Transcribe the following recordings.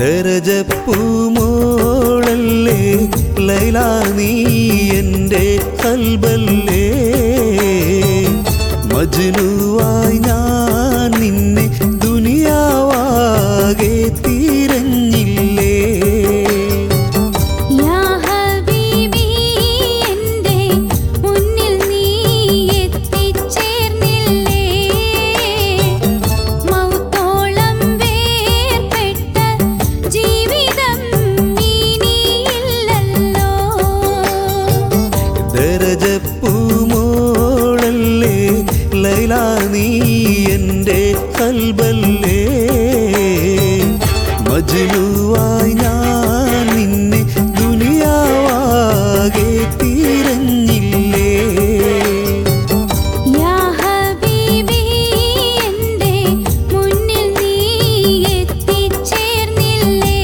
ദരജപ്പൂമോളല്ലേ ലൈല നീ എൻ്റെ കൽബല്ലേ മജ്നുവായി ഞാൻ നിന്നെ ദുനിയാവാകെ തിരഞ്ഞില്ലേ യാ ഹബീബി എൻ്റെ മുന്നിൽ നീ എത്തിച്ചേർന്നില്ലേ മൗത്തോളം വേർപെട്ട ജീവിതം ഇനിയില്ലല്ലോ ദരജപ്പൂമോളല്ലേ ലൈല നീ എൻ്റെ കൽബല്ലേ മജ്നുവായി ഞാൻ നിന്നെ ദുനിയാവാകെ തിരഞ്ഞില്ലേ യാ ഹബീബി എൻ്റെ മുന്നിൽ നീ എത്തിച്ചേർന്നില്ലേ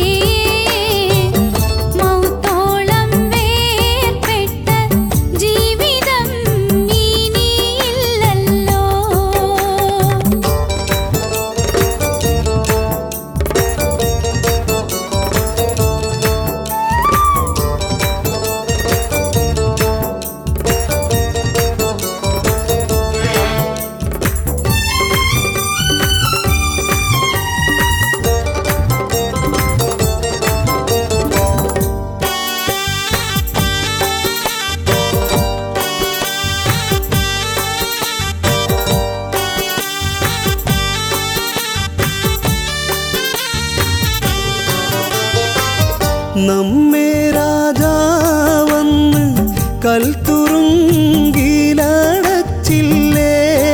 മൗത്തോളം വേർപെട്ട ജീവിതം ഇനിയില്ലല്ലോ നമ്മെ രാജാവന്ന് കൽത്തുറുങ്കിലടച്ചില്ലേ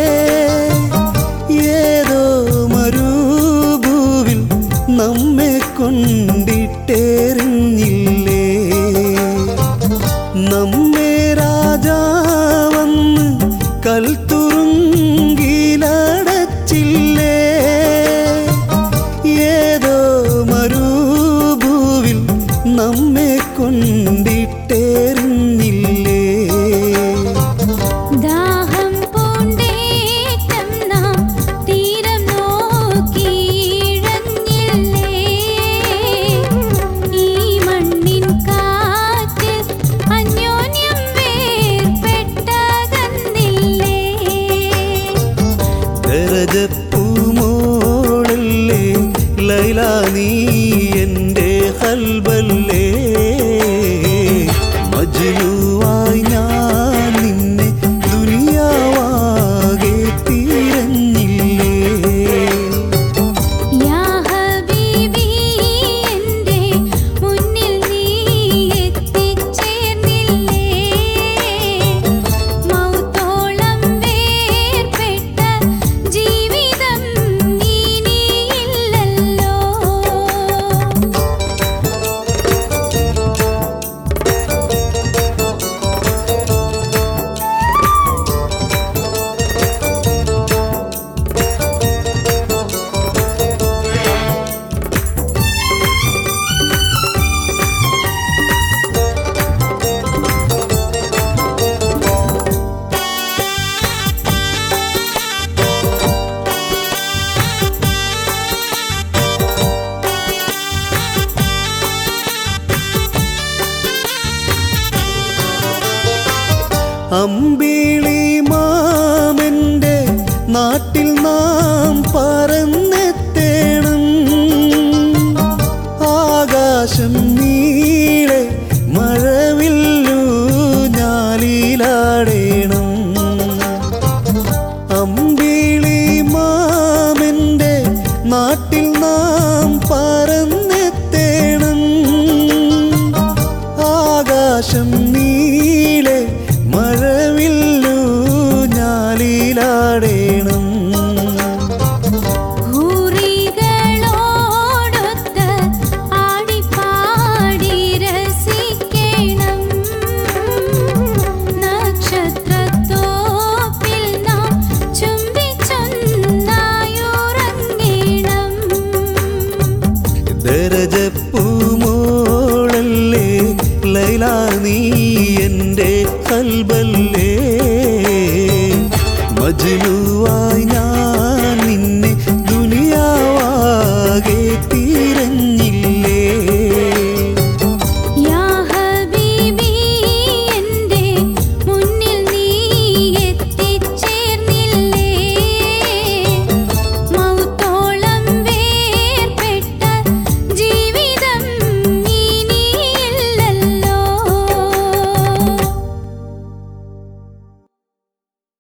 ഏതോ മരുഭൂവിൽ നമ്മെ കൊണ്ടിട്ടെറിഞ്ഞില്ലേ നമ്മെ രാജാവന്ന് കൽത്തുറുങ്കിലടച്ചില്ലേ ഏതോ മരുഭൂവിൽ നമ്മെ കൊണ്ടിട്ടെറിഞ്ഞില്ലേ ദാഹം പൂണ്ടേറ്റം നാം തീരം നോക്കിയിഴഞ്ഞില്ലേ ഈ മണ്ണിൻ കാറ്റിൽ അന്യോന്യം വേർപെട്ടകന്നില്ലേ ദരജപ്പൂമോളല്ലേ ലൈല നീ എൻ്റെ കൽബല്ലേ മജ്നുവായി ഞാൻ നിന്നെ ദുനിയാവാകെ തിരഞ്ഞില്ലേ യാ ഹബീബി എൻ്റെ മുന്നിൽ നീ എത്തിച്ചേർന്നില്ലേ മൗത്തോളം വേർപെട്ട ജീവിതം ഇനിയില്ലല്ലോ അമ്പിളി മാമന്റെ നാട്ടിൽ നാം പറന്നെത്തേണം ആകാശം നീളെ മഴവില്ലു ഞാലിലാടേണം അമ്പിളി മാമന്റെ നാട്ടിൽ നാം പറന്നെത്തേണം ആകാശം നീളെ മഴവില്ലു ഞാലിലാടേണം ഭൂരികളോടൊത്ത് ആടിപ്പാടി രസിക്കണം നക്ഷത്രത്തോപ്പിൽ നാം ചുംബിച്ചൊന്നായുറങ്ങണം ദരജപ്പൂമോളല്ലേ ലൈല നീ എൻ്റെ കൽബല്ലേ